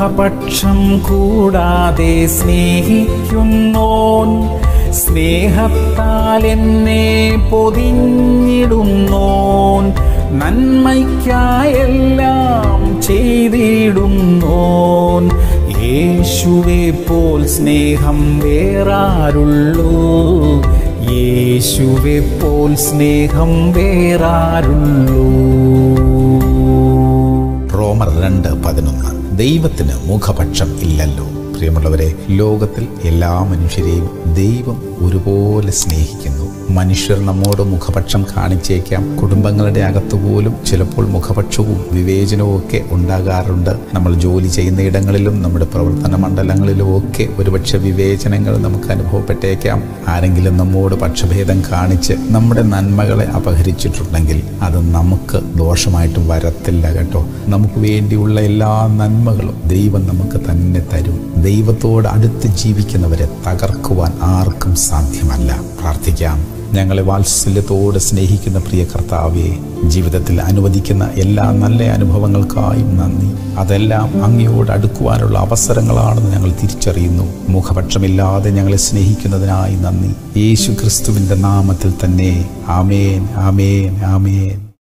മുഖപക്ഷം കൂടാതെ സ്നേഹിക്കുന്നോൻ സ്നേഹത്താൽ എന്നെ പൊതിഞ്ഞിടുന്നോൻ നന്മയ്ക്കായെല്ലാം ചെയ്തിടുന്നോൻ യേശുവെ പോൽ സ്നേഹം വേറാരുള്ളൂ യേശുവെ പോൽ സ്നേഹം വേറാരുള്ളൂ റോമർ രണ്ട് പതിനൊന്ന് ദൈവത്തിന് മുഖപക്ഷം ഇല്ലല്ലോ പ്രിയമുള്ളവരെ ലോകത്തിൽ എല്ലാ മനുഷ്യരെയും ദൈവം ഒരുപോലെ സ്നേഹിക്കുന്നു മനുഷ്യർ നമ്മോട് മുഖപക്ഷം കാണിച്ചേക്കാം കുടുംബങ്ങളുടെ അകത്തു പോലും ചിലപ്പോൾ മുഖപക്ഷവും വിവേചനവും ഒക്കെ ഉണ്ടാകാറുണ്ട് നമ്മൾ ജോലി ചെയ്യുന്ന ഇടങ്ങളിലും നമ്മുടെ പ്രവർത്തന മണ്ഡലങ്ങളിലും ഒക്കെ ഒരുപക്ഷെ വിവേചനങ്ങൾ നമുക്ക് അനുഭവപ്പെട്ടേക്കാം ആരെങ്കിലും നമ്മോട് പക്ഷഭേദം കാണിച്ച് നമ്മുടെ നന്മകളെ അപഹരിച്ചിട്ടുണ്ടെങ്കിൽ അത് നമുക്ക് ദോഷമായിട്ട് വരത്തില്ല കേട്ടോ നമുക്ക് വേണ്ടിയുള്ള എല്ലാ നന്മകളും ദൈവം നമുക്ക് തന്നെ തരും ദൈവത്തോട് അടുത്ത് ജീവിക്കുന്നവരെ തകർക്കുവാൻ ആർക്കും സാധ്യമല്ല പ്രാർത്ഥിക്കാം ഞങ്ങളെ വാത്സല്യത്തോടെ സ്നേഹിക്കുന്ന പ്രിയ കർത്താവെ ജീവിതത്തിൽ അനുവദിക്കുന്ന എല്ലാ നല്ല അനുഭവങ്ങൾക്കായും നന്ദി അതെല്ലാം അങ്ങയോട് അടുക്കുവാനുള്ള അവസരങ്ങളാണെന്ന് ഞങ്ങൾ തിരിച്ചറിയുന്നു മുഖപക്ഷമില്ലാതെ ഞങ്ങളെ സ്നേഹിക്കുന്നതിനായി നന്ദി യേശു ക്രിസ്തുവിൻ്റെ നാമത്തിൽ തന്നെ ആമേൻ ആമേൻ ആമേൻ